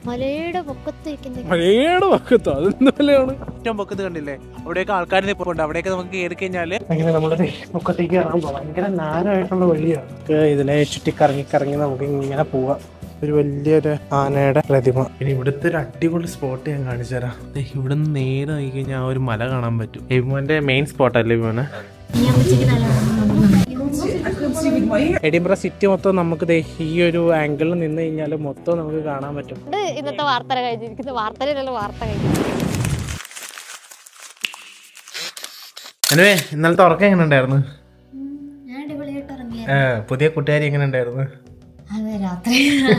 മലയുടെ പൊക്കത്ത് വെക്കുന്ന മഴയുടെ പക്കത്തോ അതെന്ത് വിലയാണ് ഏറ്റവും പൊക്കത്ത് കണ്ടില്ലേ അവിടെയൊക്കെ ആൾക്കാർ നിൽപ്പുണ്ട് അവിടെയൊക്കെ നമുക്ക് കയറി കഴിഞ്ഞാല് അങ്ങനെ നമ്മുടെ പൊക്കത്തേക്ക് ഇറങ്ങുമ്പോൾ ഭയങ്കര നാരമായിട്ടുള്ള വഴിയാണ് നമുക്ക് ഇതിലെ ചുറ്റി കറങ്ങി കറങ്ങി നമുക്ക് ഇങ്ങനെ പോവാം ഒരു വലിയൊരു ആനയുടെ പ്രതിമ പിന്നെ ഇവിടുത്തെ ഒരു അടിപൊളി സ്പോട്ട് ഞാൻ കാണിച്ചു തരാം ദേ ഇവിടുന്ന് നേരെ നോക്കി കഴിഞ്ഞാൽ ആ ഒരു മല കാണാൻ പറ്റും ഇവന്റെ മെയിൻ സ്പോട്ടല്ലേ ഇവന് എഡിംബ്ര സിറ്റി മൊത്തം നമുക്ക് ദേ ഈ ഒരു ആംഗിളിൽ നിന്ന് കഴിഞ്ഞാൽ മൊത്തം നമുക്ക് കാണാൻ പറ്റും ഇത് ഇന്നത്തെ വാർത്ത കഴിഞ്ഞിരിക്കുന്നത് വാർത്തയിലല്ല വാർത്ത കഴിഞ്ഞിരിക്കുന്നത് അനുവേ ഇന്നലത്തെ ഉറക്കം എങ്ങനെ ഉണ്ടായിരുന്നു ഞാൻ അടിപൊളിയായിട്ട് ഇറങ്ങിയ പുതിയ കൂട്ടുകാരി എങ്ങനെ ഉണ്ടായിരുന്നു അതെ രാത്രി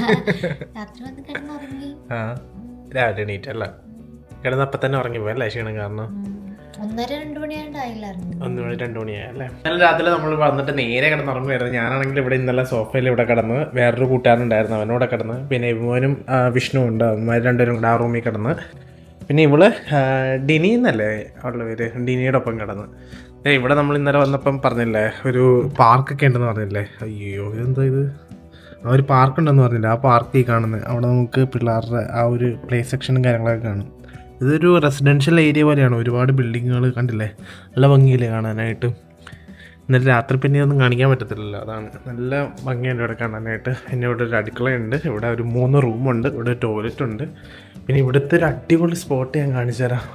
രാത്രി വന്ന് കിടന്നുറങ്ങി ആ രാവിലെ എണീറ്റല്ല കിടന്നപ്പം തന്നെ ഉറങ്ങി പോയല്ലേ ക്ഷീണം കാരണം ഒന്നര രണ്ടു മണിയാണ്ടായില്ലായിരുന്നു ഒന്ന് മണി രണ്ട് മണിയായി അല്ലേ ഇന്നലെ രാത്രി നമ്മൾ വന്നിട്ട് നേരെ കിടന്നുറങ്ങുമായിരുന്നു ഞാനാണെങ്കിൽ ഇവിടെ ഇന്നലെ സോഫയിൽ ഇവിടെ കിടന്ന് വേറൊരു കൂട്ടുകാരനുണ്ടായിരുന്നു അവനോടെ കിടന്ന് പിന്നെ ഇവനും ആ, വിഷ്ണുവും ഉണ്ട് അവന്മാർ രണ്ടുപേരും കൂടെ ആ റൂമിൽ കിടന്ന് പിന്നെ ഇവള് ആ, ഡിനി എന്നല്ലേ അവളുടെ പേര് ഡിനിയുടെ ഒപ്പം കിടന്ന് ദേ ഇവിടെ നമ്മൾ ഇന്നലെ വന്നപ്പം പറഞ്ഞില്ലേ ഒരു പാർക്കൊക്കെ ഉണ്ടെന്ന് പറഞ്ഞില്ലേ അയ്യോ ഇതെന്താ ഇത് ആ ഒരു പാർക്ക് ഉണ്ടെന്ന് പറഞ്ഞില്ല ആ പാർക്ക് ഈ കാണുന്നത് അവിടെ നമുക്ക് പിള്ളേരുടെ ആ ഒരു പ്ലേ സെക്ഷനും കാര്യങ്ങളൊക്കെ കാണും ഇതൊരു റെസിഡൻഷ്യൽ ഏരിയ പോലെയാണ് ഒരുപാട് ബിൽഡിങ്ങുകൾ കണ്ടില്ലേ നല്ല ഭംഗിയില്ലേ കാണാനായിട്ട് ഇന്നലെ രാത്രി പിന്നെ ഒന്നും കാണിക്കാൻ പറ്റത്തില്ലല്ലോ അതാണ് നല്ല ഭംഗിയുണ്ട് ഇവിടെ കാണാനായിട്ട് പിന്നെ ഇവിടെ ഒരു അടുക്കളയുണ്ട് ഇവിടെ ഒരു മൂന്ന് റൂമുണ്ട് ഇവിടെ ടോയ്ലറ്റ് ഉണ്ട് പിന്നെ ഇവിടുത്തെ ഒരു അടിപൊളി സ്പോട്ട് ഞാൻ കാണിച്ചു തരാം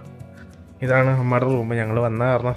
ഇതാണ് നമ്മുടെ റൂം ഞങ്ങൾ വന്ന കാരണം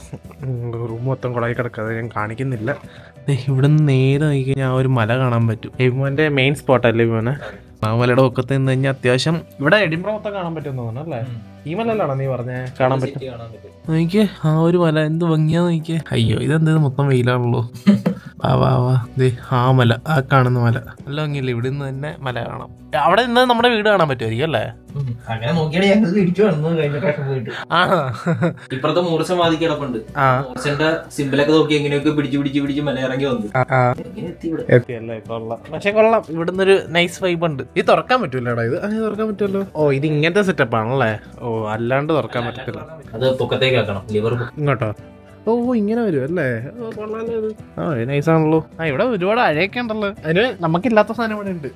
റൂം മൊത്തം കുളമായി കിടക്കാതെ ഞാൻ കാണിക്കുന്നില്ല ദേ ഇവിടുന്ന് നേരെ നോക്കി കഴിഞ്ഞാൽ ആ ഒരു മല കാണാൻ പറ്റും ഇവൻ്റെ മെയിൻ സ്പോട്ടല്ലേ ഇവന് ആ മലയുടെ ഒക്കത്ത് നിന്ന് കഴിഞ്ഞാൽ അത്യാവശ്യം ഇവിടെ എഡിംബ്ര മൊത്തം കാണാൻ പറ്റുമെന്ന് തോന്നുന്നു അല്ലേ ഈ മലയിലാണോ നീ പറഞ്ഞേ കാണാൻ പറ്റും നോക്കിയേ ആ ഒരു മല എന്ത് ഭംഗിയാ നോക്കിയേ അയ്യോ ഇതെന്ത് ഇത് മൊത്തം വെയിലാണല്ലോ വാ വാ വാ ദേ ആ മല ആ കാണുന്ന മല നല്ല ഭംഗിയില്ലേ ഇവിടെ നിന്ന് തന്നെ മല കാണാം അവിടെ നിന്ന് നമ്മുടെ വീട് കാണാൻ പറ്റുമായിരിക്കും അല്ലേ അങ്ങനെ നോക്കിയാണ് ഞങ്ങൾ തിരിച്ചു വന്നത് കഴിഞ്ഞ പ്രാവശ്യം പോയിട്ട് ആ ഇപ്പുറത്തെ മൂർച്ച മാതി കിടപ്പുണ്ട് ആ മൂർച്ചന്റെ സിമ്പിളൊക്കെ നോക്കി എങ്ങനെയൊക്കെ പിടിച്ച് പിടിച്ച് പിടിച്ച് മല ഇറങ്ങി വന്നു ആ എങ്ങനെ എത്തി ഇവിടെ എത്തിയല്ലേ കൊള്ളാം പക്ഷെ കൊള്ളാം ഇവിടുന്ന് ഒരു നൈസ് വൈബ് ഉണ്ട് ഇത് തുറക്കാൻ പറ്റൂലടാ ഇത് അങ്ങനെ തുറക്കാൻ പറ്റുമല്ലോ ഓ ഇത് ഇങ്ങനത്തെ സെറ്റപ്പ് ആണല്ലേ ഓ അല്ലാണ്ട് തുറക്കാൻ പറ്റത്തില്ല അത് പൊക്കത്തേക്ക് ആക്കണം ലിവർ ഇങ്ങോട്ടോ ഓ ഇങ്ങനെ വരും അല്ലേ ഓ, കൊള്ളാലോ ഇത് ആ നൈസ് ആണല്ലോ ആ ഇവിടെ ഒരുപാട് അഴയൊക്കെ ഉണ്ടല്ലോ അതിന് നമുക്കില്ലാത്ത സാധനം ഇവിടെ ഉണ്ട്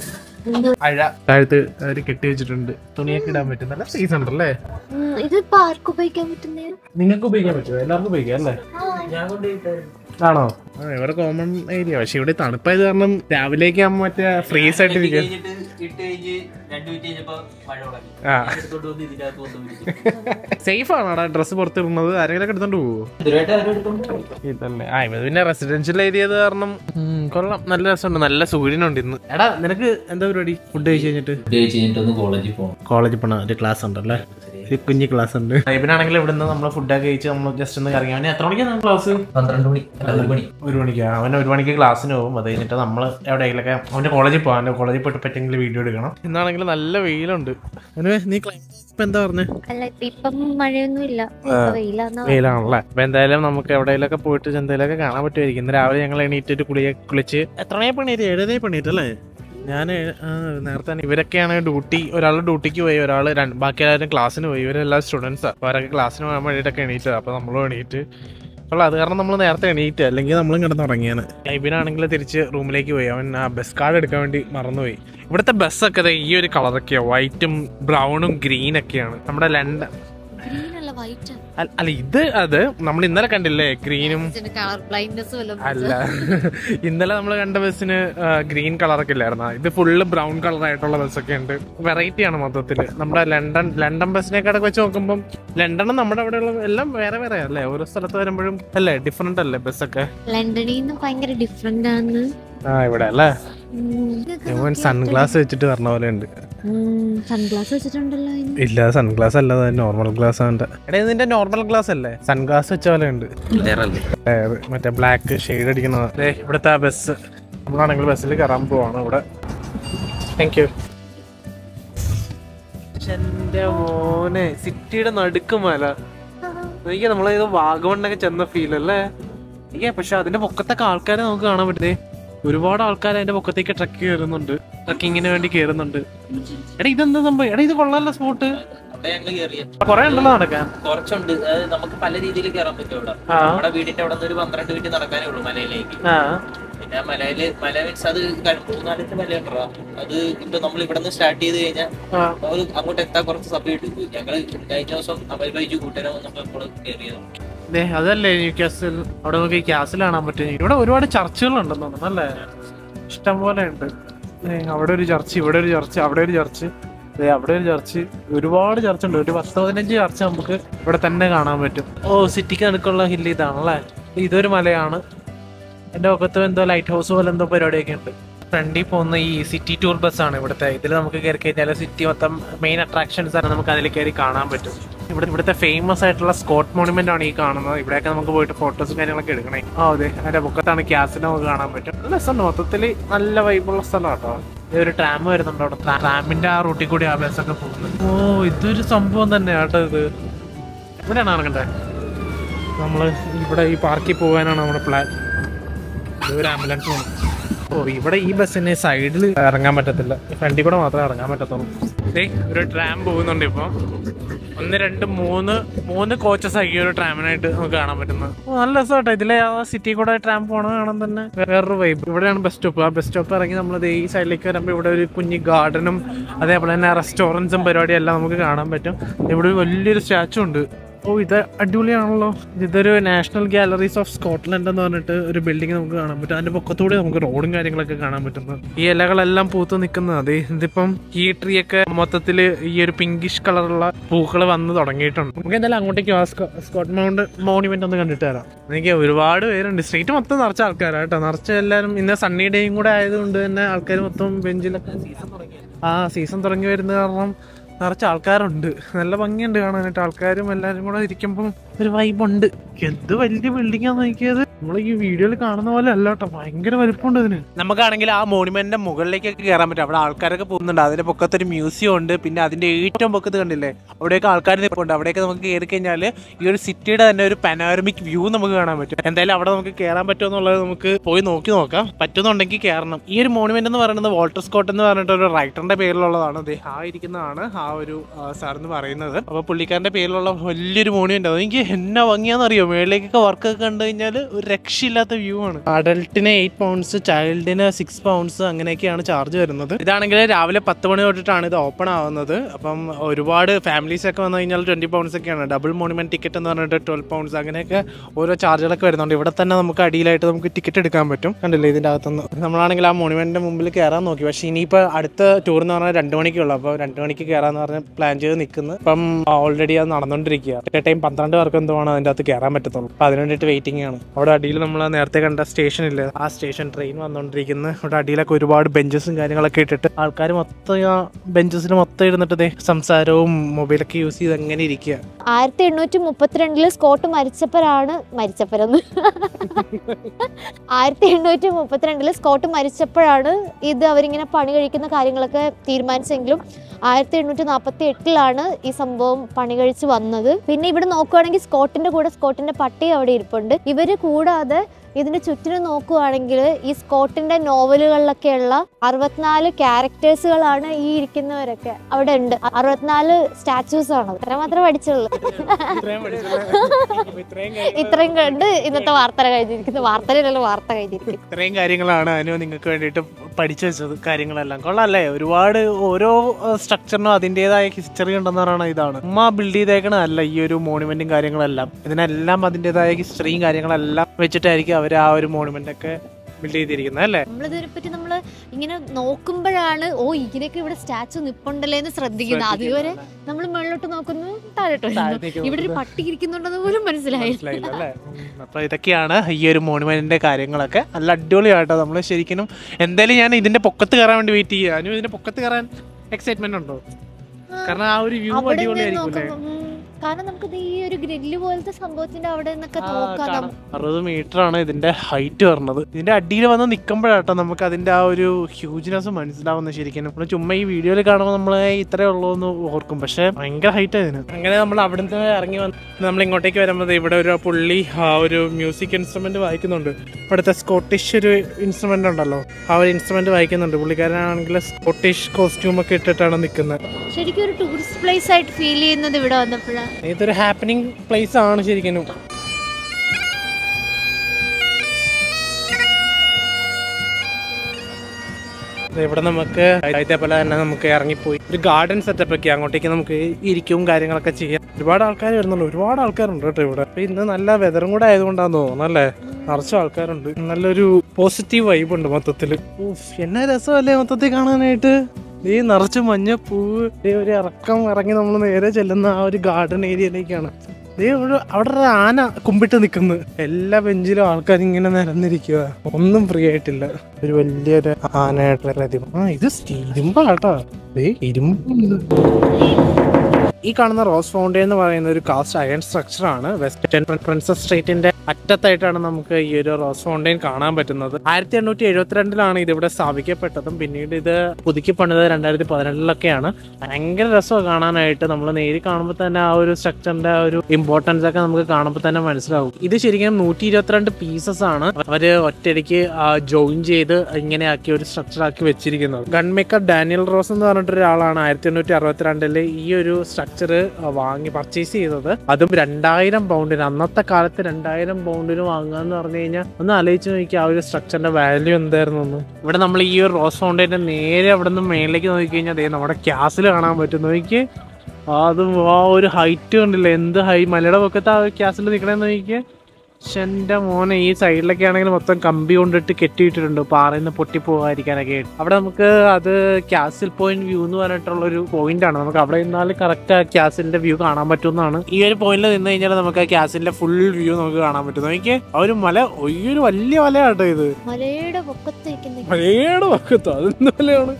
അഴ താഴത്ത് അവര് കെട്ടി വെച്ചിട്ടുണ്ട് തുണിയൊക്കെ ഇടാൻ പറ്റും നല്ല സൈസ് ഉണ്ടല്ലേ ഉം, ഇതിപ്പോ ആർക്കും ഉപയോഗിക്കാൻ പറ്റുന്നേ നിങ്ങൾക്ക് ഉപയോഗിക്കാൻ പറ്റുമോ എല്ലാവർക്കും ഉപയോഗിക്കാം അല്ലേ ഞാൻ കൊണ്ടുപോയിട്ടായിരുന്നു ആണോ ആ ഇവിടെ കോമൺ ഏരിയ പക്ഷെ ഇവിടെ തണുപ്പായത് കാരണം രാവിലേക്ക് ആകുമ്പോൾ മറ്റേ ഫ്രീസ് ആയിട്ടിരിക്കുക കഴിഞ്ഞിട്ട് ഇട്ട് കഴിഞ്ഞ് രണ്ടു മിനിറ്റ് കഴിഞ്ഞപ്പോ മഴ തുടങ്ങി ആ എടുത്തോണ്ട് വന്ന് ഇതിന്റെ അകത്ത് വന്ന് പിടിച്ചു സേഫ് ആണോടാ ഡ്രസ്സ് പുറത്തിടുന്നത് ആരെങ്കിലും എടുത്തോണ്ട് പോവോ ഇതുവരായിട്ട് ആരും എടുത്തോണ്ട് പോയില്ല. ഇതല്ലേ ആ ഇത് പിന്നെ റെസിഡൻഷ്യൽ ഏരിയ കാരണം ഉം, കൊള്ളാം നല്ല രസമുണ്ട് നല്ല സൂര്യനുണ്ട് ഇന്ന് എടാ നിനക്ക് എന്താ പരിപാടി ഫുഡ് കഴിച്ച് കഴിഞ്ഞിട്ട് ഫുഡ് കഴിച്ച് കഴിഞ്ഞിട്ട് ഒന്ന് കോളേജിൽ പോകണം കോളേജിൽ പോണ ഒരു ക്ലാസ് ഉണ്ടല്ലേ ഒരു കുഞ്ഞു ക്ലാസ് ഉണ്ട് ഇവനാണെങ്കിൽ ഇവിടുന്ന് നമ്മൾ ഫുഡൊക്കെ കഴിച്ച് നമ്മൾ ജസ്റ്റ് ഒന്ന് ഇറങ്ങി അവന് എത്ര മണിക്കാണ് ക്ലാസ് പന്ത്രണ്ട് മണി അല്ല ഒരു മണി ഒരു മണിക്ക് അവൻ ഒരു മണിക്ക് ക്ലാസ്സിന് പോകും അത് കഴിഞ്ഞിട്ട് നമ്മൾ എവിടെയെങ്കിലൊക്കെ അവൻ്റെ കോളേജിൽ പോകാൻ അവൻ്റെ കോളേജിൽ പോയിട്ട് പറ്റെങ്കിൽ വീഡിയോ എടുക്കണം ഇന്നാണെങ്കിൽ നല്ല വെയിലുണ്ട് അനുവേ നീ ഇപ്പം എന്താ പറഞ്ഞേ അല്ല ഇപ്പൊ ഇപ്പം മഴയൊന്നും ഇല്ല ഇപ്പൊ വെയിലാന്നാ വെയിലാണല്ലേ അപ്പൊ എന്തായാലും നമുക്ക് എവിടെയെങ്കിലൊക്കെ പോയിട്ട് എന്തെങ്കിലുമൊക്കെ കാണാൻ പറ്റുമായിരിക്കും ഇന്ന് രാവിലെ ഞങ്ങൾ എണീറ്റിട്ട് കുളിയെ കുളിച്ച് എത്ര മണിയാ പണിയിട്ട് ഏഴരയെ പണിയിട്ടല്ലേ ഞാൻ നേരത്തെ തന്നെ ഇവരൊക്കെയാണ് ഡ്യൂട്ടി ഒരാൾ ഡ്യൂട്ടിക്ക് പോയി ഒരാൾ ബാക്കി എല്ലാവരും ക്ലാസ്സിന് പോയി ഇവരെല്ലാം സ്റ്റുഡൻസാ അപ്പൊ അവരൊക്കെ ക്ലാസ്സിന് പോകാൻ വേണ്ടിയിട്ടൊക്കെ എണീറ്റത് അപ്പൊ നമ്മളും എണീറ്റ് അപ്പോൾ അത് കാരണം നമ്മൾ നേരത്തെ എണീറ്റ് അല്ലെങ്കിൽ നമ്മളും കിടന്നുറങ്ങിയാണ് ഇവനാണെങ്കിൽ തിരിച്ച് റൂമിലേക്ക് പോയി അവൻ ആ ബസ് കാർഡ് എടുക്കാൻ വേണ്ടി മറന്നുപോയി ഇവിടുത്തെ ബസ്സൊക്കെ ദേ ഈ ഒരു കളറൊക്കെയാണ് വൈറ്റും ബ്രൗണും ഗ്രീനൊക്കെയാണ് നമ്മുടെ ലണ്ടൻ ഗ്രീനല്ല വൈറ്റ് അല്ല അല്ല, ഇത് അത് നമ്മൾ ഇന്നലെ കണ്ടില്ലേ ഗ്രീനും കളർ ബ്ലൈൻഡ്നെസ് വല്ലതും അല്ല ഇന്നലെ നമ്മൾ കണ്ട ബസ്സിന് ഗ്രീൻ കളറൊക്കെ ഇല്ലായിരുന്നു ഇത് ഫുള്ള് ബ്രൗൺ കളർ ആയിട്ടുള്ള ബസ്സൊക്കെ ഉണ്ട് വെറൈറ്റി ആണ് മൊത്തത്തില് നമ്മുടെ ലണ്ടൻ ലണ്ടൻ ബസ്സിനെക്കാടൊക്കെ വെച്ച് നോക്കുമ്പോൾ ലണ്ടനും നമ്മുടെ അവിടെയുള്ള എല്ലാം വേറെ വേറെ അല്ലേ ഓരോ സ്ഥലത്ത് വരുമ്പോഴും അല്ലേ ഡിഫറെന്റ് അല്ലേ ബസ്സൊക്കെ ലണ്ടനിൽ നിന്ന് ഭയങ്കര ഡിഫറെന്റ് ആണ് ആ ഇവിടെ അല്ലേ ഉം. ഇവൻ സൺഗ്ലാസ് വെച്ചിട്ട് പറഞ്ഞ പോലെ ഉണ്ട് ഉം, സൺഗ്ലാസ് വെച്ചിട്ടുണ്ടല്ലോ അതിന്. ഇല്ല സൺഗ്ലാസ് അല്ല നോർമൽ ഗ്ലാസ് ആണ് എടേ ഇതിന്റെ നോർമൽ ഗ്ലാസ് അല്ലേ സൺഗ്ലാസ് വെച്ച പോലെ ഉണ്ട് വേറല്ലേ ടയർ മറ്റേ ബ്ലാക്ക് ഷെയ്ഡ് അടിക്കുന്നത് ദേ ഇവിടുത്തെ ആ ബസ് നമ്മളാണെങ്കിൽ ബസ്സിൽ കയറാൻ പോവാണ് ഇവിടെ താങ്ക് യു എന്റെ മോനെ സിറ്റിയുടെ നടുക്ക് മല എനിക്ക് നമ്മളേത് വാഗമണ്ണൊക്കെ ചെന്ന ഫീൽ അല്ലേ എനിക്ക് പക്ഷെ അതിന്റെ പൊക്കത്തൊക്കെ ആൾക്കാരെ നമുക്ക് കാണാൻ പറ്റേ ഒരുപാട് ആൾക്കാർ അതിന്റെ പൊക്കത്തേക്ക് ട്രക്ക് കയറുന്നുണ്ട് ട്രക്കിങ്ങിന് വേണ്ടി കയറുന്നുണ്ട് എടാ ഇതെന്താ സംഭവം എടാ ഇത് കൊള്ളാലോ സ്പോട്ട് അവിടെ ഞങ്ങൾ കയറിയ കൊറേ ഉണ്ടല്ലോ നടക്കാൻ കുറച്ചുണ്ട് അതായത് നമുക്ക് പല രീതിയിൽ കയറാൻ പറ്റും ഇവിടെ ആ നമ്മുടെ വീടിന്റെ അവിടെ നിന്ന് ഒരു പന്ത്രണ്ട് മിനിറ്റ് നടക്കാനേ ഉള്ളൂ മലയിലേക്ക് ആ പിന്നെ ആ മലയില് മല മീൻസ് അത് ക- മൂന്നാലത്തെ മല ഉണ്ടോ അത് ഇപ്പൊ നമ്മൾ ഇവിടെ നിന്ന് സ്റ്റാർട്ട് ചെയ്ത് കഴിഞ്ഞാൽ നമ്മൾ അങ്ങോട്ട് എത്താൻ കുറച്ച് സമയം എടുക്കും ഞങ്ങള് കഴിഞ്ഞ ദിവസം അമൽ ബൈജു കൂട്ടനെ വന്നപ്പോ നമ്മള് കയറിയത് ദേ, അതല്ലേ ന്യൂ കാസിൽ അവിടെ നമുക്ക് ക്യാസിൽ കാണാൻ പറ്റും ഇവിടെ ഒരുപാട് ചർച്ചുകളുണ്ടെന്ന് തോന്നുന്നു അല്ലേ ഇഷ്ടം പോലെ ഉണ്ട് ദേ, അവിടെ ഒരു ചർച്ച് ഇവിടെ ഒരു ചർച്ച് അവിടെ ഒരു ചർച്ച് ദേ, അവിടെ ഒരു ചർച്ച് ഒരുപാട് ചർച്ച് ഉണ്ട് ഒരു പത്ത് പതിനഞ്ച് ചർച്ച് നമുക്ക് ഇവിടെ തന്നെ കാണാൻ പറ്റും ഓ സിറ്റിക്ക് നടുക്കുള്ള ഹില്ല് ഇതാണല്ലേ ഇതൊരു മലയാണ് എൻ്റെ ഒക്കത്തും എന്തോ ലൈറ്റ് ഹൗസ് പോലെ എന്തോ പരിപാടിയൊക്കെ ഉണ്ട് ഫ്രണ്ടിൽ പോകുന്ന ഈ സിറ്റി ടൂർ ബസ്സാണ് ഇവിടുത്തെ ഇതിൽ നമുക്ക് കയറി കഴിഞ്ഞാൽ സിറ്റി മൊത്തം മെയിൻ അട്രാക്ഷൻസ് ആണ് നമുക്ക് അതിൽ കയറി കാണാൻ പറ്റും ഇവിടെ ഇവിടുത്തെ ഫേമസ് ആയിട്ടുള്ള സ്കോട്ട് മോണുമെന്റ് ആണ് ഈ കാണുന്നത് ഇവിടെയൊക്കെ നമുക്ക് പോയിട്ട് ഫോട്ടോസും കാര്യങ്ങളൊക്കെ എടുക്കണേ ആ അതെ അതിന്റെ പൊക്കത്താണ് ക്യാസിന് നമുക്ക് കാണാൻ പറ്റും നല്ല രസമുണ്ട് മൊത്തത്തിൽ നല്ല വൈബുള്ള സ്ഥലം കേട്ടോ ഇത് ഒരു ട്രാം വരുന്നുണ്ട് അവിടെ ട്രാമിന്റെ ആ റൂട്ടിൽ കൂടി ആ ബസ്സൊക്കെ പോകുന്നത് ഓ ഇതൊരു സംഭവം തന്നെയാണ് കേട്ടോ ഇത് എവിടെയാണ് ഇറങ്ങണ്ടേ നമ്മള് ഇവിടെ ഈ പാർക്കിൽ പോകാനാണ് നമ്മുടെ പ്ലാൻ ഒരു ആംബുലൻസ് പോകണം ഓ ഇവിടെ ഈ ബസ്സിന് സൈഡിൽ ഇറങ്ങാൻ പറ്റത്തില്ല ഫ്രണ്ടിൽ കൂടെ മാത്രമേ ഇറങ്ങാൻ പറ്റത്തുള്ളൂ ദേ ഒരു ട്രാം പോകുന്നുണ്ട് ഇപ്പൊ ഒന്ന് രണ്ട് മൂന്ന് മൂന്ന് കോച്ചസ് ആക്കി ഒരു ട്രാമിനായിട്ട് നമുക്ക് കാണാൻ പറ്റുന്നത് ഓ, നല്ല രസമാട്ടോ ഇതിലെ ആ സിറ്റി കൂടെ ട്രാം പോണ കാണാൻ തന്നെ വേറൊരു വൈബ് ഇവിടെയാണ് ബസ് സ്റ്റോപ്പ് ആ ബസ് സ്റ്റോപ്പ് ഇറങ്ങി നമ്മൾ ഈ സൈഡിലേക്ക് വരുമ്പോൾ ഇവിടെ ഒരു കുഞ്ഞി ഗാർഡനും അതേപോലെ തന്നെ റെസ്റ്റോറൻറ്റ്സും പരിപാടിയും എല്ലാം നമുക്ക് കാണാൻ പറ്റും ഇവിടെ ഒരു വലിയൊരു സ്റ്റാച്ചു ഉണ്ട് ഓ ഇത് അടിപൊളിയാണല്ലോ ഇതൊരു നാഷണൽ ഗാലറീസ് ഓഫ് സ്കോട്ട്ലൻഡ് എന്ന് പറഞ്ഞിട്ട് ഒരു ബിൽഡിംഗ് നമുക്ക് കാണാൻ പറ്റും അതിന്റെ പൊക്കത്തൂടെ നമുക്ക് റോഡും കാര്യങ്ങളൊക്കെ കാണാൻ പറ്റുന്നത് ഈ ഇലകളെല്ലാം പൂത്ത് നിൽക്കുന്നത് അതെ ഇതിപ്പം ഈ ട്രീ ഒക്കെ മൊത്തത്തിൽ ഈ ഒരു പിങ്കിഷ് കളറുള്ള പൂക്കൾ വന്ന് തുടങ്ങിയിട്ടുണ്ട് നമുക്ക് എന്തായാലും അങ്ങോട്ടേക്ക് ആ സ്കോ- സ്കോട്ട് മൗണ്ട് മോണുമെന്റ് ഒന്ന് കണ്ടിട്ട് വരാം എനിക്ക് ഒരുപാട് പേരുണ്ട് സ്ട്രീറ്റ് മൊത്തം നിറച്ച ആൾക്കാരാണ് കേട്ടോ നിറച്ച എല്ലാവരും ഇന്ന് സണ്ണി ഡേയും കൂടെ ആയതുകൊണ്ട് തന്നെ ആൾക്കാർ മൊത്തം ബെഞ്ചിലൊക്കെ സീസൺ തുടങ്ങി ആ സീസൺ തുടങ്ങി വരുന്ന കാരണം നിറച്ച് ആൾക്കാരുണ്ട് നല്ല ഭംഗിയുണ്ട് കാണാനായിട്ട് ആൾക്കാരും എല്ലാവരും കൂടെ ഇരിക്കുമ്പോൾ ഒരു വൈബുണ്ട് എന്ത് വലിയ ബിൽഡിംഗ് ആണെന്ന് നോക്കിയത് നമ്മൾ ഈ വീഡിയോയിൽ കാണുന്ന പോലെ അല്ല കേട്ടോ ഭയങ്കര വലിപ്പമുണ്ട് ഇതിന് നമുക്കാണെങ്കിൽ ആ മോണുമെന്റിന്റെ മുകളിലേക്കൊക്കെ കയറാൻ പറ്റും അവിടെ ആൾക്കാരൊക്കെ പോകുന്നുണ്ട് അതിന്റെ പൊക്കത്തൊരു മ്യൂസിയം ഉണ്ട് പിന്നെ അതിന്റെ ഏറ്റവും പൊക്കത്ത് കണ്ടില്ലേ അവിടെയൊക്കെ ആൾക്കാർ നിൽപ്പുണ്ട് അവിടെയൊക്കെ നമുക്ക് കയറി കഴിഞ്ഞാൽ ഈ ഒരു സിറ്റിയുടെ തന്നെ ഒരു പനോരമിക് വ്യൂ നമുക്ക് കാണാൻ പറ്റും എന്തായാലും അവിടെ നമുക്ക് കയറാൻ പറ്റുമോ എന്നുള്ളത് നമുക്ക് പോയി നോക്കി നോക്കാം പറ്റുന്നുണ്ടെങ്കിൽ കയറണം ഈ ഒരു മോണുമെന്റ് എന്ന് പറയുന്നത് വാൾട്ടർ സ്കോട്ട് എന്ന് പറഞ്ഞിട്ട് ഒരു റൈറ്ററിന്റെ പേരിലുള്ളതാണ് ദേ ആ ഇരിക്കുന്നതാണ് ആ ഒരു സാർ എന്ന് പറയുന്നത് അപ്പൊ പുള്ളിക്കാരന്റെ പേരിലുള്ള വലിയൊരു മോണുമെന്റ് അത് എനിക്ക് എന്നാ ഭംഗിയാന്ന് അറിയോ മേളിലേക്കൊക്കെ വർക്ക് ഒക്കെ കണ്ടു കഴിഞ്ഞാൽ ഒരു രക്ഷയില്ലാത്ത വ്യൂ ആണ് അഡൽട്ടിന് എയ്റ്റ് പൗണ്ട്സ് ചൈൽഡിന് സിക്സ് പൗണ്ട്സ് അങ്ങനെയൊക്കെയാണ് ചാർജ് വരുന്നത് ഇതാണെങ്കിൽ രാവിലെ പത്ത് മണി തൊട്ടിട്ടാണ് ഇത് ഓപ്പൺ ആവുന്നത് അപ്പം ഒരുപാട് ഫാമിലീസ് ഒക്കെ വന്നു കഴിഞ്ഞാൽ ട്വന്റി പൗണ്ട്സ് ഒക്കെയാണ് ഡബിൾ മോണുമെന്റ് ടിക്കറ്റ് എന്ന് പറഞ്ഞിട്ട് ട്വൽവ് പൗണ്ട്സ് അങ്ങനെയൊക്കെ ഓരോ ചാർജുകളൊക്കെ വരുന്നുണ്ട് ഇവിടെ തന്നെ നമുക്ക് അടിയിലായിട്ട് നമുക്ക് ടിക്കറ്റ് എടുക്കാൻ പറ്റും കണ്ടില്ലേ ഇതിൻ്റെ അകത്തുനിന്ന് നമ്മളാണെങ്കിൽ ആ മോണുമെന്റിന്റെ മുമ്പിൽ കയറാൻ നോക്കി പക്ഷേ ഇനിയിപ്പോൾ അടുത്ത ടൂർ എന്ന് പറഞ്ഞാൽ രണ്ട് മണിക്കുള്ളൂ അപ്പോൾ രണ്ട് മണിക്ക് കയറാന്ന് പറഞ്ഞ് പ്ലാൻ ചെയ്ത് നിൽക്കുന്നു അപ്പം ഓൾറെഡി അത് നടന്നുകൊണ്ടിരിക്കുക ടൈം പന്ത്രണ്ട് പേർക്ക് എന്തോ ആണ് അതിൻ്റെ അകത്ത് കയറാൻ പറ്റത്തുള്ളൂ അപ്പോൾ അതിന് വേണ്ടിയിട്ട് വെയിറ്റിംഗ് ആണ് അവിടെ അടിയിൽ നമ്മൾ നേരത്തെ കണ്ട സ്റ്റേഷൻ ഇല്ലേ ആ സ്റ്റേഷൻ ട്രെയിൻ വന്നുകൊണ്ടിരിക്കുന്നു അവിടെ അടിയിലൊക്കെ ഒരുപാട് ബെഞ്ചസും കാര്യങ്ങളൊക്കെ ഇട്ടിട്ട് ആൾക്കാർ മൊത്തം ആ ബെഞ്ചസിൽ മൊത്തം ഇരുന്നിട്ട് ദേ സംസാരവും മൊബൈലൊക്കെ യൂസ് ചെയ്ത് അങ്ങനെ ഇരിക്കുക ആയിരത്തി എണ്ണൂറ്റി മുപ്പത്തിരണ്ടില് സ്കോട്ട് മരിച്ചപ്പോഴാണ് മരിച്ചപ്പോഴെന്ന് ആയിരത്തി എണ്ണൂറ്റി മുപ്പത്തിരണ്ടില് സ്കോട്ട് മരിച്ചപ്പോഴാണ് ഇത് അവരിങ്ങനെ പണി കഴിക്കുന്ന കാര്യങ്ങളൊക്കെ തീരുമാനിച്ചെങ്കിലും ആയിരത്തി എണ്ണൂറ്റി നാൽപ്പത്തി എട്ടിലാണ് ഈ സംഭവം പണി കഴിച്ച് വന്നത് പിന്നെ ഇവിടെ നോക്കുവാണെങ്കിൽ സ്കോട്ടിന്റെ കൂടെ സ്കോട്ടിന്റെ പട്ടി അവിടെ ഇരിപ്പുണ്ട് ഇവര് കൂടാതെ ഇതിന്റെ ചുറ്റിനും നോക്കുവാണെങ്കിൽ ഈ സ്കോട്ടിന്റെ നോവലുകളിലൊക്കെയുള്ള അറുപത്തിനാല് ക്യാരക്ടേഴ്സുകളാണ് ഈ ഇരിക്കുന്നവരൊക്കെ അവിടെ ഉണ്ട് അറുപത്തിനാല് സ്റ്റാച്യൂസ് ആണ് അത്ര മാത്രമേ പഠിച്ചുള്ളൂ ഇത്രയും കണ്ട് ഇന്നത്തെ വാർത്ത കഴിഞ്ഞിരിക്കുന്നു വാർത്തയിലല്ല വാർത്ത കഴിഞ്ഞിരിക്കുന്നു ഇത്രയും കാര്യങ്ങളാണ് അനു നിങ്ങൾക്ക് വേണ്ടിയിട്ട് പഠിച്ചു വെച്ചത് കാര്യങ്ങളെല്ലാം കൊള്ളാല്ലേ ഒരുപാട് ഓരോ സ്ട്രക്ചറിനും അതിൻ്റെതായ ഹിസ്റ്ററി ഉണ്ടെന്ന് പറയുന്നത് ഇതാണ് ഉമ്മ ബിൽഡ് ചെയ്തേക്കണതല്ല ഈ ഒരു മോണുമെന്റും കാര്യങ്ങളെല്ലാം ഇതിനെല്ലാം അതിൻ്റെതായ ഹിസ്റ്ററിയും കാര്യങ്ങളെല്ലാം വെച്ചിട്ടായിരിക്കും അവർ ആ ഒരു മോണുമെന്റ് ഒക്കെ ബിൽഡ് ചെയ്തിരിക്കുന്നത് അല്ലേ നമ്മളിതിനെ പറ്റി നമ്മൾ ഇങ്ങനെ നോക്കുമ്പോഴാണ് ഓ ഇങ്ങനെയൊക്കെ ഇവിടെ സ്റ്റാച്ചു നിപ്പുണ്ടല്ലേ എന്ന് ശ്രദ്ധിക്കുന്നത് അതുവരെ നമ്മൾ മുകളിലോട്ട് നോക്കുന്നു താഴോട്ട് വരുന്നു താഴത്തേക്ക് ഇവിടെ ഒരു പട്ടി ഇരിക്കുന്നുണ്ടെന്ന് പോലും മനസ്സിലായി മനസ്സിലായില്ല അല്ലേ ഉം. അപ്പൊ ഇതൊക്കെയാണ് ഈ ഒരു മോണുമെന്റിന്റെ കാര്യങ്ങളൊക്കെ നല്ല അടിപൊളിയാട്ടോ നമ്മൾ ശരിക്കും എന്തായാലും ഞാൻ ഇതിന്റെ പൊക്കത്ത് കയറാൻ വേണ്ടി വെയിറ്റ് ചെയ്യുക അനു ഇതിന്റെ പൊക്കത്ത് കയറാൻ എക്സൈറ്റ്മെന്റ് ഉണ്ടോ കാരണം ആ ഒരു വ്യൂ അവിടെ നിന്ന് അടിപൊളിയായിരിക്കും അല്ലേ നോക്കുമ്പോ ഉം, കാരണം നമുക്ക് ഈ ഒരു ഗ്രില്ല് പോലത്തെ സംഭവത്തിന്റെ അവിടെ നിന്നൊക്കെ നോക്കാം കാണാം. അറുപത് മീറ്റർ ആണ് ഇതിന്റെ ഹൈറ്റ് വരുന്നത് ഇതിന്റെ അടിയിൽ വന്ന് നിൽക്കുമ്പോഴാട്ടോ നമുക്ക് അതിന്റെ ആ ഒരു ഹ്യൂജ്നെസ് മനസ്സിലാവുന്നത് ശരിക്കും നമ്മൾ ചുമ്മാ ഈ വീഡിയോയിൽ കാണുമ്പോൾ നമ്മൾ ഇത്രേ ഉള്ളൂ എന്ന് ഓർക്കും പക്ഷെ ഭയങ്കര ഹൈറ്റ് ഇതിന് അങ്ങനെ നമ്മൾ അവിടുന്ന് ഇറങ്ങി വന്ന് നമ്മൾ ഇങ്ങോട്ടേക്ക് വരുമ്പോൾ ഇവിടെ ഒരു പുള്ളി ആ ഒരു മ്യൂസിക് ഇൻസ്ട്രുമെന്റ് വായിക്കുന്നുണ്ട് ഇവിടുത്തെ സ്കോട്ടിഷ് ഒരു ഇൻസ്ട്രുമെന്റ് ഉണ്ടല്ലോ ആ ഒരു ഇൻസ്ട്രുമെന്റ് വായിക്കുന്നുണ്ട് പുള്ളിക്കാരനാണെങ്കിൽ സ്കോട്ടിഷ് കോസ്റ്റ്യൂം ഒക്കെ ഇട്ടിട്ടാണ് നിൽക്കുന്നത് ശരിക്കും ഒരു ടൂറിസ്റ്റ് പ്ലേസ് ആയിട്ട് ഫീൽ ചെയ്യുന്നത് ഇവിടെ വന്നപ്പോഴാണ് ഇതൊരു ഹാപ്പനിങ് പ്ലേസ് ആണ് ശരിക്കും ദേ ഇവിടെ നമുക്ക് ഇതേപോലെ തന്നെ നമുക്ക് ഇറങ്ങിപ്പോയി ഒരു ഗാർഡൻ സെറ്റപ്പ് ഒക്കെ അങ്ങോട്ടേക്ക് നമുക്ക് ഇരിക്കും കാര്യങ്ങളൊക്കെ ചെയ്യാം ഒരുപാട് ആൾക്കാർ വരുന്നുണ്ട് ഒരുപാട് ആൾക്കാരുണ്ട് കേട്ടോ ഇവിടെ അപ്പൊ ഇന്ന് നല്ല വെതറും കൂടെ ആയതുകൊണ്ടാന്ന് തോന്നുന്നു അല്ലേ നിറച്ചും ആൾക്കാരുണ്ട് നല്ലൊരു പോസിറ്റീവ് വൈബ് ഉണ്ട് മൊത്തത്തില് ഊഫ്, എന്നാ രസമല്ലേ മൊത്തത്തിൽ കാണാനായിട്ട് ഈ നിറച്ച് മഞ്ഞപ്പൂവ് ദേ ഒരു ഇറക്കം ഇറങ്ങി നമ്മൾ നേരെ ചെല്ലുന്ന ആ ഒരു ഗാർഡൻ ഏരിയയിലേക്കാണ് ദേ ഒരു അവിടെ ഒരു ആന കുമ്പിട്ട് നിൽക്കുന്നു എല്ലാ ബെഞ്ചിലും ആൾക്കാർ ഇങ്ങനെ നിരന്നിരിക്കുക ഒന്നും ഫ്രീ ആയിട്ടില്ല ഒരു വലിയൊരു ആനയായിട്ടുള്ള പ്രതിമ ആ ഇത് ഇരുമ്പാട്ടോ ദേ ഇരുമ്പുണ്ട് ഈ കാണുന്ന റോസ് ഫൗണ്ടൈൻ എന്ന് പറയുന്ന ഒരു കാസ്റ്റ് അയൺ സ്ട്രക്ചർ ആണ് വെസ്റ്റേൺ പ്രിൻസസ് സ്ട്രീറ്റിന്റെ അറ്റത്തായിട്ടാണ് നമുക്ക് ഈ ഒരു റോസ് ഫൗണ്ടൈൻ കാണാൻ പറ്റുന്നത് ആയിരത്തി എണ്ണൂറ്റി എഴുപത്തിരണ്ടിലാണ് ഇതിവിടെ സ്ഥാപിക്കപ്പെട്ടതും പിന്നീട് ഇത് പുതുക്കി പണിത് രണ്ടായിരത്തി പതിനെട്ടിലൊക്കെയാണ് ഭയങ്കര രസമാണ് കാണാനായിട്ട് നമ്മൾ നേരി കാണുമ്പോൾ തന്നെ ആ ഒരു സ്ട്രക്ചറിന്റെ ആ ഒരു ഇമ്പോർട്ടൻസ് ഒക്കെ നമുക്ക് കാണുമ്പോൾ തന്നെ മനസ്സിലാവും ഇത് ശരിക്കും നൂറ്റി ഇരുപത്തിരണ്ട് പീസസ് ആണ് അവര് ഒറ്റയടിക്ക് ജോയിൻ ചെയ്ത് ഇങ്ങനെ ആക്കി ഒരു സ്ട്രക്ചർ ആക്കി വെച്ചിരിക്കുന്നത് ഗൺമേക്കർ ഡാനിയൽ റോസ് എന്ന് പറഞ്ഞിട്ട് ഒരാളാണ് ആയിരത്തി എണ്ണൂറ്റി അറുപത്തിരണ്ടില് ഈ ഒരു സ്ട്രക്ചർ വാങ്ങി പർച്ചേസ് ചെയ്തത് അതും രണ്ടായിരം പൗണ്ടിന് അന്നത്തെ കാലത്ത് രണ്ടായിരം പൗണ്ടിന് വാങ്ങുക എന്ന് പറഞ്ഞു കഴിഞ്ഞാൽ ഒന്ന് ആലോചിച്ച് നോക്കി ആ ഒരു സ്ട്രക്ചറിന്റെ വാല്യൂ എന്തായിരുന്നു എന്ന് ഇവിടെ നമ്മൾ ഈ ഒരു റോസ് ഫൗണ്ടൈന്റെ നേരെ അവിടെ നിന്ന് മേളിലേക്ക് നോക്കി കഴിഞ്ഞാൽ ദേ നമ്മുടെ ക്യാസിൽ കാണാൻ പറ്റും നോക്കി അതും ആ ഒരു ഹൈറ്റ് കണ്ടില്ലേ എന്ത് ഹൈ മലയുടെ പൊക്കത്ത് ആ ക്യാസിൽ നിൽക്കണേന്ന് നോക്കിയേ പക്ഷെ എൻ്റെ മോനെ ഈ സൈഡിലൊക്കെ ആണെങ്കിൽ മൊത്തം കമ്പി കൊണ്ടിട്ട് കെട്ടിയിട്ടിട്ടുണ്ട് പാറയിൽ നിന്ന് പൊട്ടിപ്പോകാതിരിക്കാനൊക്കെ ആയിട്ട് അവിടെ നമുക്ക് അത് ക്യാസിൽ പോയിന്റ് വ്യൂ എന്ന് പറഞ്ഞിട്ടുള്ള ഒരു പോയിന്റ് ആണ് നമുക്ക് അവിടെ നിന്നാൽ കറക്റ്റ് ആ ക്യാസിലിന്റെ വ്യൂ കാണാൻ പറ്റുന്നതാണ് ഈ ഒരു പോയിന്റിൽ നിന്ന് കഴിഞ്ഞാൽ നമുക്ക് ആ ക്യാസിലിന്റെ ഫുൾ വ്യൂ നമുക്ക് കാണാൻ പറ്റും നോക്കിയേ ആ ഒരു മല ഈ ഒരു വലിയ മലയാട്ടോ ഇത് മലയുടെ പൊക്കത്തിരിക്കുന്ന മലയുടെ പക്കത്തോ അതെന്ത് മലയാണ്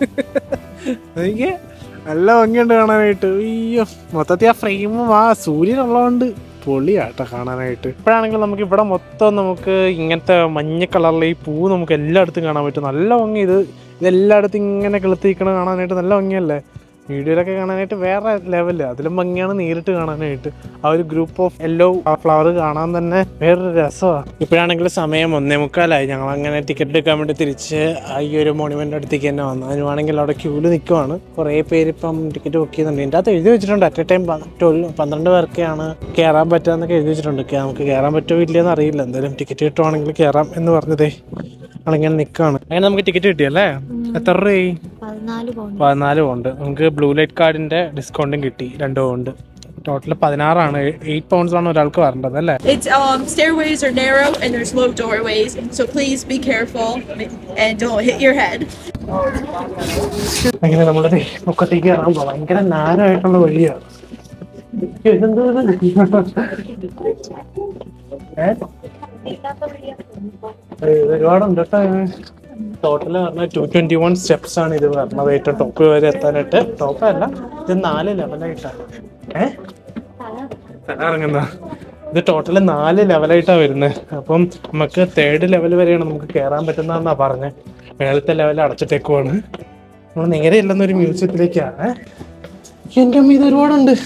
എനിക്ക് നല്ല ഭംഗിയുണ്ട് കാണാനായിട്ട് അയ്യോ മൊത്തത്തിൽ ആ ഫ്രെയിമും ആ സൂര്യൻ ഉള്ളതുകൊണ്ട് പൊളിയാട്ടോ കാണാനായിട്ട് ഇപ്പോഴാണെങ്കിൽ നമുക്ക് ഇവിടെ മൊത്തം നമുക്ക് ഇങ്ങനത്തെ മഞ്ഞ കളറിലെ ഈ പൂ നമുക്ക് എല്ലായിടത്തും കാണാൻ പറ്റും നല്ല ഭംഗി ഇത് ഇതെല്ലായിടത്തും ഇങ്ങനെ കിളുത്തിരിക്കണ കാണാനായിട്ട് നല്ല ഭംഗിയല്ലേ വീഡിയോയിലൊക്കെ കാണാനായിട്ട് വേറെ ലെവല് അതിലും ഭംഗിയാണ് നേരിട്ട് കാണാനായിട്ട് ആ ഒരു ഗ്രൂപ്പ് ഓഫ് യെല്ലോ ഫ്ലവർ കാണാൻ തന്നെ വേറൊരു രസമാണ് ഇപ്പോഴാണെങ്കിൽ സമയം ഒന്നേ മുക്കാലായി ഞങ്ങൾ അങ്ങനെ ടിക്കറ്റ് എടുക്കാൻ വേണ്ടി തിരിച്ച് ആ ഈ ഒരു മോണുമെന്റ് അടുത്തേക്ക് തന്നെ വന്നു അതിനുവാണെങ്കിൽ അവിടെ ക്യൂല് നിൽക്കുവാണ് കുറേ പേര് ഇപ്പം ടിക്കറ്റ് ബുക്ക് ചെയ്യുന്നുണ്ട് ഇതിൻ്റെ അകത്ത് എഴുതി വെച്ചിട്ടുണ്ട് അറ്റ് എ ടൈം ട്വൽവ് പന്ത്രണ്ട് പേർക്കാണ് കയറാൻ പറ്റുക എഴുതി വെച്ചിട്ടുണ്ട് കേ- നമുക്ക് കയറാൻ പറ്റുമോ ഇല്ലയെന്ന് അറിയില്ല എന്തായാലും ടിക്കറ്റ് കിട്ടുവാണെങ്കിൽ കയറാം എന്ന് പറഞ്ഞതേ ആളിങ്ങനെ നിൽക്കുകയാണ് അങ്ങനെ നമുക്ക് ടിക്കറ്റ് കിട്ടിയല്ലേ എത്ര രൂപയായി പതിനാല് പൗണ്ട് പതിനാല് ഉണ്ട് നമുക്ക് ബ്ലൂ ലൈറ്റ് കാർഡിന്റെ ഡിസ്കൗണ്ടും കിട്ടി രണ്ടു ഉണ്ട് ടോട്ടൽ പതിനാറാണ് എയ്റ്റ് പൗണ്ട്സ് ആണ് ഒരാൾക്ക് വരേണ്ടത് അല്ലേ It's um stairways are narrow and there's low doorways, so please be careful and don't hit your head. അങ്ങനെ നമ്മള് ദേ മുക്കത്തേക്ക് കയറാൻ പോവാം ഭയങ്കര നാരമായിട്ടുള്ള വഴിയാണ് ഇതെന്തോ ഇത്? ഏ? ഇത് ഒരുപാടുണ്ട് കേട്ടോ ടോട്ടൽ പറഞ്ഞാൽ ടു ട്വന്റി വൺ സ്റ്റെപ്സ് ആണ് ഇത് പറഞ്ഞത് ഏറ്റവും ടോപ്പ് വരെ എത്താനായിട്ട് ടോപ്പ് അല്ല ഇത് നാല് ലെവലായിട്ടാണ് ഏഹ് ഇറങ്ങുന്ന ഇത് ടോട്ടൽ നാല് ലെവലായിട്ടാണ് വരുന്നത് അപ്പം നമുക്ക് തേർഡ് ലെവൽ വരെയാണ് നമുക്ക് കയറാൻ പറ്റുന്നതെന്നാ പറഞ്ഞത് മേളത്തെ ലെവൽ അടച്ചിട്ടേക്കുവാണ് നമ്മൾ നേരെ ഇല്ലെന്നൊരു മ്യൂസിയത്തിലേക്കാണ് എൻ്റെ അമ്മ ഇത് ഒരുപാടുണ്ട്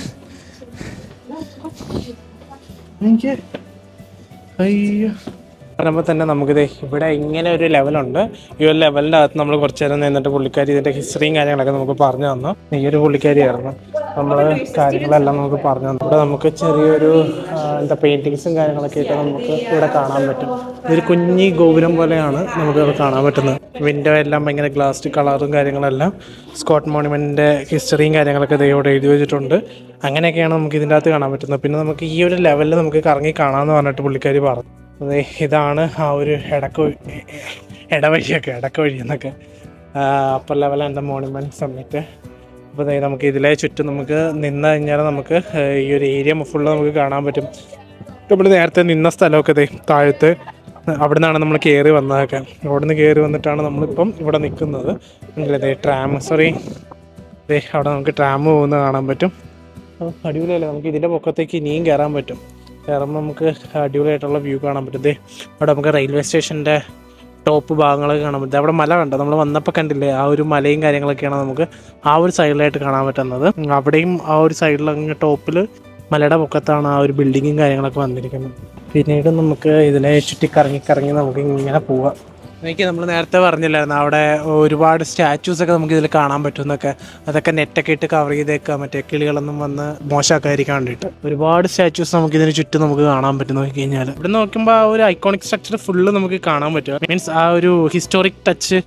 എനിക്ക് അയ്യോ പറയുമ്പോൾ തന്നെ നമുക്കിത് ഇവിടെ ഇങ്ങനെ ഒരു ലെവലുണ്ട് ഈ ഒരു ലെവലിൻ്റെ അകത്ത് നമ്മൾ കുറച്ച് നേരം നിന്നിട്ട് പുള്ളിക്കാരി ഇതിൻ്റെ ഹിസ്റ്ററിയും കാര്യങ്ങളൊക്കെ നമുക്ക് പറഞ്ഞു തന്നു ഈ ഒരു പുള്ളിക്കാരിയായിരുന്നു നമ്മൾ കാര്യങ്ങളെല്ലാം നമുക്ക് പറഞ്ഞു തന്നു ഇവിടെ നമുക്ക് ചെറിയൊരു ആ, എന്താ പെയിൻറ്റിങ്സും കാര്യങ്ങളൊക്കെ ആയിട്ട് നമുക്ക് ഇവിടെ കാണാൻ പറ്റും ഇതൊരു കുഞ്ഞി ഗോപുരം പോലെയാണ് നമുക്ക് ഇവിടെ കാണാൻ പറ്റുന്നത് വിൻഡോ എല്ലാം ഭയങ്കര ഗ്ലാസ് കളറും കാര്യങ്ങളെല്ലാം സ്കോട്ട് മോണുമെൻറ്റിൻ്റെ ഹിസ്റ്ററിയും കാര്യങ്ങളൊക്കെ ദേ ഇവിടെ എഴുതി വെച്ചിട്ടുണ്ട് അങ്ങനെയൊക്കെയാണ് നമുക്ക് ഇതിൻ്റെ അകത്ത് കാണാൻ പറ്റുന്നത് പിന്നെ നമുക്ക് ഈ ഒരു ലെവലിൽ നമുക്ക് കറങ്ങി കാണാമെന്ന് പറഞ്ഞിട്ട് പുള്ളിക്കാരി പറഞ്ഞു അതെ ഇതാണ് ആ ഒരു ഇടക്ക് വഴി- ഇടവഴിയൊക്കെ ഇടക്ക് വഴി എന്നൊക്കെ upper level and monument summit അപ്പോൾ ദേ നമുക്ക് ഇതിലെ ചുറ്റും നമുക്ക് നിന്ന് കഴിഞ്ഞാൽ നമുക്ക് ആ, ഈ ഒരു ഏരിയ ഫുള്ള് നമുക്ക് കാണാൻ പറ്റും നമ്മൾ നേരത്തെ നിന്ന സ്ഥലമൊക്കെ ദേ താഴത്ത് അവിടെ നിന്നാണ് നമ്മൾ കയറി വന്നതൊക്കെ അവിടെ നിന്ന് കയറി വന്നിട്ടാണ് നമ്മളിപ്പം ഇവിടെ നിൽക്കുന്നത് അല്ലേ ട്രാം സോറി ദേ അവിടെ നമുക്ക് ട്രാം പോകുന്നത് കാണാൻ പറ്റും ഓ, അടിപൊളിയല്ലേ നമുക്ക് ഇതിൻ്റെ പൊക്കത്തേക്ക് ഇനിയും കയറാൻ പറ്റും കയറുമ്പോൾ നമുക്ക് അടിപൊളിയായിട്ടുള്ള വ്യൂ കാണാൻ പറ്റും ദേ അവിടെ നമുക്ക് റെയിൽവേ സ്റ്റേഷൻ്റെ ടോപ്പ് ഭാഗങ്ങളൊക്കെ കാണാൻ പറ്റും അവിടെ മല കണ്ടോ നമ്മൾ വന്നപ്പോൾ കണ്ടില്ലേ ആ ഒരു മലയും കാര്യങ്ങളൊക്കെയാണ് നമുക്ക് ആ ഒരു സൈഡിലായിട്ട് കാണാൻ പറ്റുന്നത് അവിടെയും ആ ഒരു സൈഡിൽ അങ്ങ് ടോപ്പിൽ മലയുടെ പൊക്കത്താണ് ആ ഒരു ബിൽഡിങ്ങും കാര്യങ്ങളൊക്കെ വന്നിരിക്കുന്നത് പിന്നീട് നമുക്ക് ഇതിനെ ചുറ്റി കറങ്ങി കറങ്ങി നമുക്ക് ഇങ്ങനെ പോവാം എനിക്ക് നമ്മൾ നേരത്തെ പറഞ്ഞില്ലായിരുന്നു അവിടെ ഒരുപാട് സ്റ്റാച്യൂസ് ഒക്കെ നമുക്ക് ഇതിൽ കാണാൻ പറ്റും എന്നൊക്കെ അതൊക്കെ നെറ്റൊക്കെ ഇട്ട് കവർ ചെയ്തേക്കുക മറ്റേ കിളികളൊന്നും വന്ന് മോശമാക്കാതിരിക്കാൻ വേണ്ടിയിട്ട് ഒരുപാട് സ്റ്റാച്യൂസ് നമുക്ക് ഇതിന് ചുറ്റും നമുക്ക് കാണാൻ പറ്റും നോക്കി കഴിഞ്ഞാൽ ഇവിടെ നോക്കുമ്പോൾ ആ ഒരു ഐക്കോണിക് സ്ട്രക്ചർ ഫുള്ള് നമുക്ക് കാണാൻ പറ്റും മീൻസ് ആ ഒരു ഹിസ്റ്റോറിക് ടച്ച്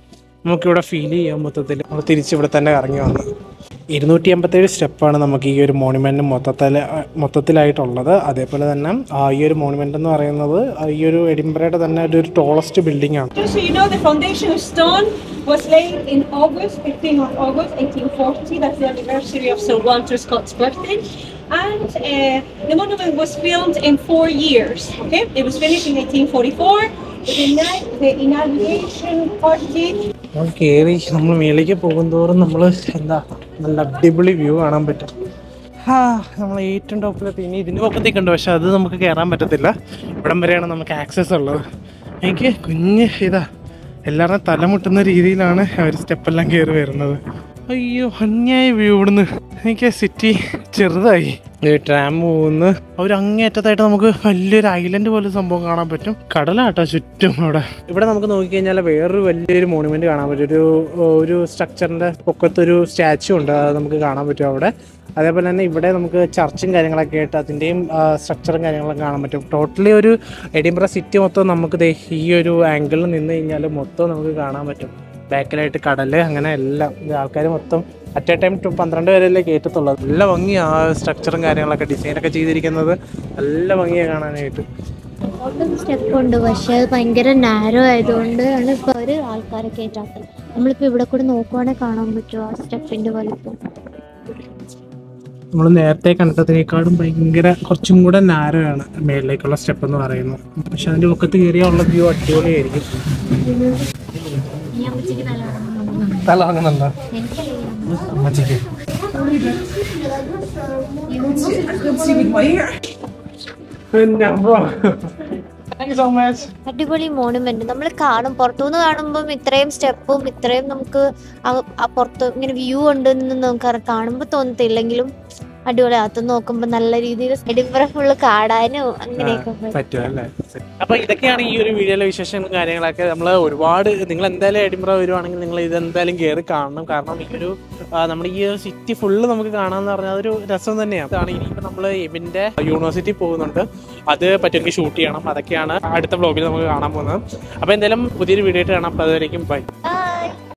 നമുക്കിവിടെ ഫീൽ ചെയ്യാം മൊത്തത്തിൽ നമ്മൾ തിരിച്ച് ഇവിടെ തന്നെ ഇറങ്ങി വന്നു ഇരുന്നൂറ്റി എൺപത്തേഴ് സ്റ്റെപ്പാണ് നമുക്ക് ഈ ഒരു മോണുമെൻറ്റ് മൊത്തത്തിൽ മൊത്തത്തിലായിട്ടുള്ളത് അതേപോലെ തന്നെ ആ, ഈ ഒരു മോണുമെൻ്റ് എന്ന് പറയുന്നത് ആ, ഈ ഒരു എഡിംബ്രയുടെ തന്നെ ഒരു ടോളസ്റ്റ് ബിൽഡിംഗ് ആണ് Just so you know, the foundation of stone was laid in August, 15th of August, 1840. That's the anniversary of Sir Walter Scott's birthday. And uh, the monument was built in four years. Okay, it was finished in 1844. The, ina- the inauguration party നമ്മൾ കയറി നമ്മൾ മേലേക്ക് പോകുന്തോറും നമ്മൾ എന്താ നല്ല അടിപൊളി view കാണാൻ പറ്റും ആ നമ്മൾ ഏറ്റവും ടോപ്പിലെത്തി ഇനി ഇതിൻ്റെ പൊക്കത്തേക്ക് ഉണ്ട് പക്ഷെ അത് നമുക്ക് കയറാൻ പറ്റത്തില്ല ഇവിടം വരെയാണ് നമുക്ക് ആക്സസ് ഉള്ളത് എനിക്ക് കുഞ്ഞ് ഇതാ എല്ലാവരുടെയും തലമുട്ടുന്ന രീതിയിലാണ് അവർ സ്റ്റെപ്പെല്ലാം കയറി വരുന്നത് അയ്യോ അന്യായ വ്യൂ ഇവിടുന്ന് എനിക്ക് സിറ്റി ചെറുതായി ട്രാം പോകുന്നു ഒരു അങ്ങേറ്റത്തായിട്ട് നമുക്ക് വലിയൊരു ഐലൻഡ് പോലെ സംഭവം കാണാൻ പറ്റും കടലാട്ടോ ചുറ്റും അവിടെ ഇവിടെ നമുക്ക് നോക്കിക്കഴിഞ്ഞാൽ വേറൊരു വലിയൊരു മോണുമെന്റ് കാണാൻ പറ്റും ഒരു ഒരു സ്ട്രക്ചറിന്റെ പൊക്കത്തൊരു സ്റ്റാച്ചു ഉണ്ട് അത് നമുക്ക് കാണാൻ പറ്റും അവിടെ അതേപോലെ തന്നെ ഇവിടെ നമുക്ക് ചർച്ചും കാര്യങ്ങളൊക്കെ ആയിട്ട് അതിൻ്റെയും സ്ട്രക്ചറും കാര്യങ്ങളൊക്കെ കാണാൻ പറ്റും ടോട്ടലി ഒരു എഡിംബ്ര സിറ്റി മൊത്തം നമുക്ക് ദേ ഈ ഒരു ആംഗിളിൽ നിന്ന് കഴിഞ്ഞാൽ മൊത്തം നമുക്ക് കാണാൻ പറ്റും ബാക്കിലായിട്ട് കടല് അങ്ങനെ എല്ലാം ആൾക്കാർ മൊത്തം അറ്റ് എ ടൈം പന്ത്രണ്ട് പേരല്ലേ കയറ്റത്തുള്ളൂ നല്ല ഭംഗിയാ ആ സ്ട്രക്ചറും കാര്യങ്ങളൊക്കെ ഡിസൈനൊക്കെ ചെയ്തിരിക്കുന്നത് നല്ല ഭംഗിയാണ് കാണാനായിട്ട് സ്റ്റെപ്പ് ഉണ്ട് പക്ഷെ അത് ഭയങ്കര നാരോ ആയതുകൊണ്ട് ആണ് ഇപ്പൊ ഒരു ആൾക്കാരെ കയറ്റാത്തത് നമ്മളിപ്പോ ഇവിടെ കൂടെ നോക്കുവാണെങ്കിൽ കാണാൻ പറ്റുമോ ആ സ്റ്റെപ്പിന്റെ വലിപ്പം നമ്മൾ നേരത്തെ കണ്ടതിനേക്കാളും ഭയങ്കര കുറച്ചും കൂടെ നാരോ ആണ് മേളിലേക്കുള്ള സ്റ്റെപ്പ് എന്ന് പറയുന്നത് പക്ഷെ അതിന്റെ പൊക്കത്ത് കയറിയാൽ ഉള്ള വ്യൂ അടിപൊളിയായിരിക്കും ഇനി അമ്മച്ചിക്ക് നല്ലോണം തല വാങ്ങുന്നുണ്ടോ അമ്മച്ചിക്ക് താങ്ക് യു സോ മച്ച് അടിപൊളി മോണുമെന്റ് നമ്മൾ കാണും പുറത്തുനിന്ന് കാണുമ്പോൾ ഇത്രയും സ്റ്റെപ്പും ഇത്രയും നമുക്ക് ആ- ആ പുറത്ത് ഇങ്ങനെ വ്യൂ ഉണ്ടെന്ന് നമുക്ക് കാണുമ്പോൾ തോന്നത്തില്ലെങ്കിലും അടിപൊളി അകത്ത് നോക്കുമ്പോൾ നല്ല രീതിയിൽ എഡിംബറ ഫുള്ള് കാണാനും അങ്ങനെയൊക്കെ പറ്റും. പറ്റും അല്ലേ അപ്പൊ ഇതൊക്കെയാണ് ഈ ഒരു വീഡിയോയിലെ വിശേഷങ്ങളും കാര്യങ്ങളൊക്കെ നമ്മൾ ഒരുപാട് നിങ്ങൾ എന്തായാലും എഡിംബ്ര വരുവാണെങ്കിൽ നിങ്ങൾ ഇത് എന്തായാലും കയറി കാണണം കാരണം ഈ ഒരു ആ, നമ്മുടെ ഈ ഒരു സിറ്റി ഫുള്ള് നമുക്ക് കാണാമെന്ന് പറഞ്ഞാൽ അതൊരു രസം തന്നെയാണ് അതാണ് ഇനിയിപ്പോൾ നമ്മൾ എബിന്റെ യൂണിവേഴ്സിറ്റി പോകുന്നുണ്ട് അത് പറ്റുമെങ്കിൽ ഷൂട്ട് ചെയ്യണം അതൊക്കെയാണ് അടുത്ത വ്ലോഗിൽ നമുക്ക് കാണാൻ പോകുന്നത് അപ്പോൾ എന്തായാലും പുതിയൊരു വീഡിയോ ആയിട്ട് കാണാം അപ്പോൾ അതുവരേക്കും ബൈ ആ